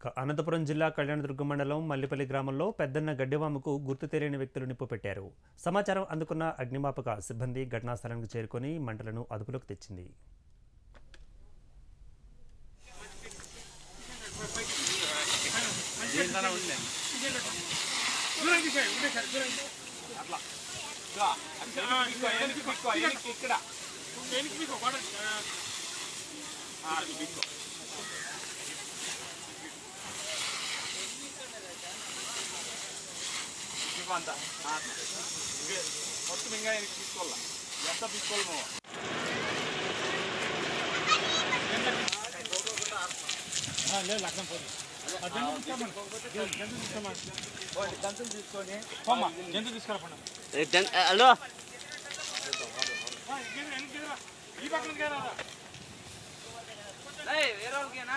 క- అనంతపురం జిల్లా కళ్యాణదుర్గం మండలం మల్లిపల్లి గ్రామంలో పెద్దన్న గడ్డివాముకు గుర్తు తెలియని వ్యక్తులు నిప్పు పెట్టారు సమాచారం అందుకున్న అగ్నిమాపక సిబ్బంది ఘటనా స్థలానికి చేరుకొని మంటలను అదుపులోకి తెచ్చింది ఇక్కడ అంతా మొత్తం ఇంకా వెనక్కి తీసుకోవాలా ఎంత తీసుకోవాలి నువ్వు గంతులు తీసుకొని జంతు తీసుకురా హలో ఈ పక్కన వేరే వాళ్ళకేనా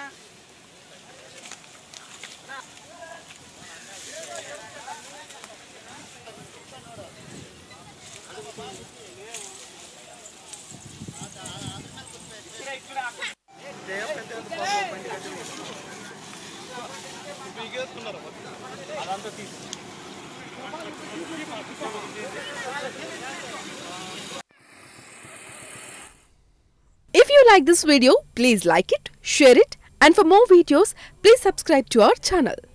అదంతా తీసు If you like this video, please like it, share it, and for more videos, please subscribe to our channel.